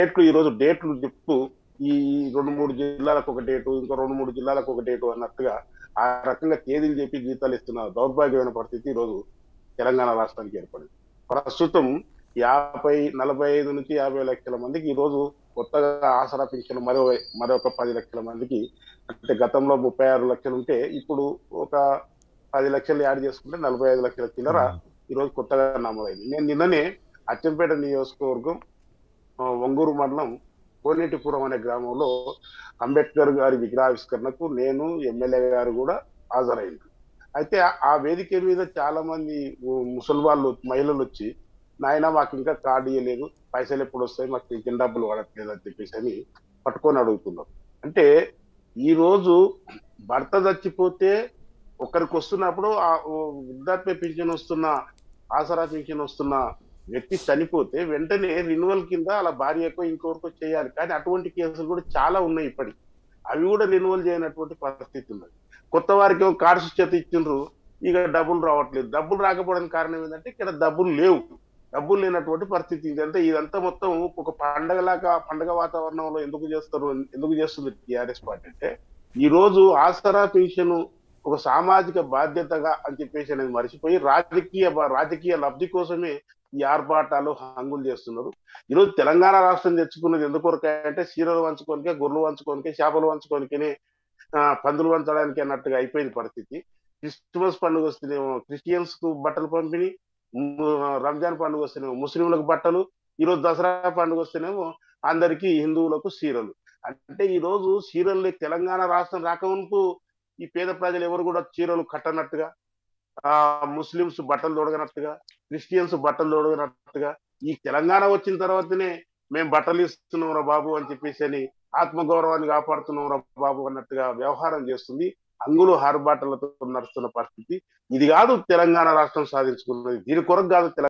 డేట్లు ఈ రోజు డేట్లు చెప్తూ ఈ రెండు మూడు జిల్లాలకు ఒక డేటు ఇంకో రెండు మూడు జిల్లాలకు ఒక డేటు అన్నట్టుగా ఆ రకంగా తేదీలు చెప్పి గీతాలు ఇస్తున్న దౌర్భాగ్యమైన పరిస్థితి ఈ రోజు తెలంగాణ రాష్ట్రానికి ఏర్పడింది ప్రస్తుతం యాభై నలభై ఐదు నుంచి యాభై లక్షల మందికి ఈ రోజు కొత్తగా ఆసరా పింఛన్ మరో మరొక పది లక్షల మందికి అంటే గతంలో ముప్పై ఆరు లక్షలు ఉంటే ఇప్పుడు ఒక పది లక్షలు యాడ్ చేసుకుంటే నలభై ఐదు లక్షల చిల్లర ఈ రోజు కొత్తగా నమోదైంది నేను నిన్ననే అచ్చంపేట నియోజకవర్గం ఆ, ఒంగూరు మండలం కోనేటిపురం అనే గ్రామంలో అంబేద్కర్ గారి విగ్రహావిష్కరణకు నేను ఎమ్మెల్యే గారు కూడా హాజరైంది అయితే ఆ- ఆ వేదిక మీద చాలా మంది ము- ముసలి వాళ్ళు మహిళలు వచ్చి నాయన మాకు ఇంకా కార్డు ఇవ్వలేదు పైసలు ఎప్పుడు వస్తాయి మాకు పింఛన్ డబ్బులు పడట్లేదు అని చెప్పేసి అని పట్టుకొని అడుగుతున్నారు అంటే ఈ రోజు భర్త చచ్చిపోతే ఒకరికి వస్తున్నప్పుడు ఆ ఓ వృద్ధాప్య పింఛన్ వస్తున్న ఆసరా పింఛన్ వస్తున్న వ్యక్తి చనిపోతే వెంటనే రిన్యువల్ కింద అలా భార్యకో ఇంకొకరికో చేయాలి కానీ అటువంటి కేసులు కూడా చాలా ఉన్నాయి ఇప్పటికి అవి కూడా రిన్యువల్ చేయనటువంటి పరిస్థితి ఉన్నది కొత్త వారికి కార్డ్స్ చేత ఇచ్చిండ్రు ఇక డబ్బులు రావట్లేదు డబ్బులు రాకపోవడానికి కారణం ఏంటంటే ఇక్కడ డబ్బులు లేవు డబ్బులు లేనటువంటి పరిస్థితి ఇదంతా ఇదంతా మొత్తం ఒక పండగలాగా పండగ వాతావరణంలో ఎందుకు చేస్తారు ఎందుకు చేస్తుంది టిఆర్ఎస్ పార్టీ అంటే ఈ రోజు ఆసరా పెన్షన్ ఒక సామాజిక బాధ్యతగా అని చెప్పేసి అనేది మర్చిపోయి రాజకీయ బ- రాజకీయ లబ్ధి కోసమే ఈ ఆర్భాటాలు హంగులు చేస్తున్నారు ఈరోజు తెలంగాణ రాష్ట్రం తెచ్చుకున్నది ఎందుకు అంటే చీరలు వంచుకోనికే గొర్రెలు వంచుకోనికే చేపలు వంచుకోనికే ఆ, పందులు వంచడానికి అన్నట్టుగా అయిపోయింది పరిస్థితి క్రిస్మస్ పండుగ వస్తేనేమో క్రిస్టియన్స్ కు బట్టలు పంపిణీ ము- రంజాన్ పండుగ వస్తేనేమో ముస్లింలకు బట్టలు ఈరోజు దసరా పండుగ వస్తేనేమో అందరికీ హిందువులకు చీరలు అంటే ఈ రోజు చీరలు తెలంగాణ రాష్ట్రం రాకమునుపు ఈ పేద ప్రజలు ఎవరు కూడా చీరలు కట్టనట్టుగా ఆ ముస్లింస్ బట్టలు తొడగనట్టుగా క్రిస్టియన్స్ బట్టలు తొడగనట్టుగా ఈ తెలంగాణ వచ్చిన తర్వాతనే మేము బట్టలు ఇస్తున్నాం రా బాబు అని చెప్పేసి అని ఆత్మగౌరవాన్ని కాపాడుతున్నాం రా బాబు అన్నట్టుగా వ్యవహారం చేస్తుంది అంగులు హార్బాటలతో నడుస్తున్న పరిస్థితి ఇది కాదు తెలంగాణ రాష్ట్రం సాధించుకున్నది దీని కొరకు కాదు తెలంగాణ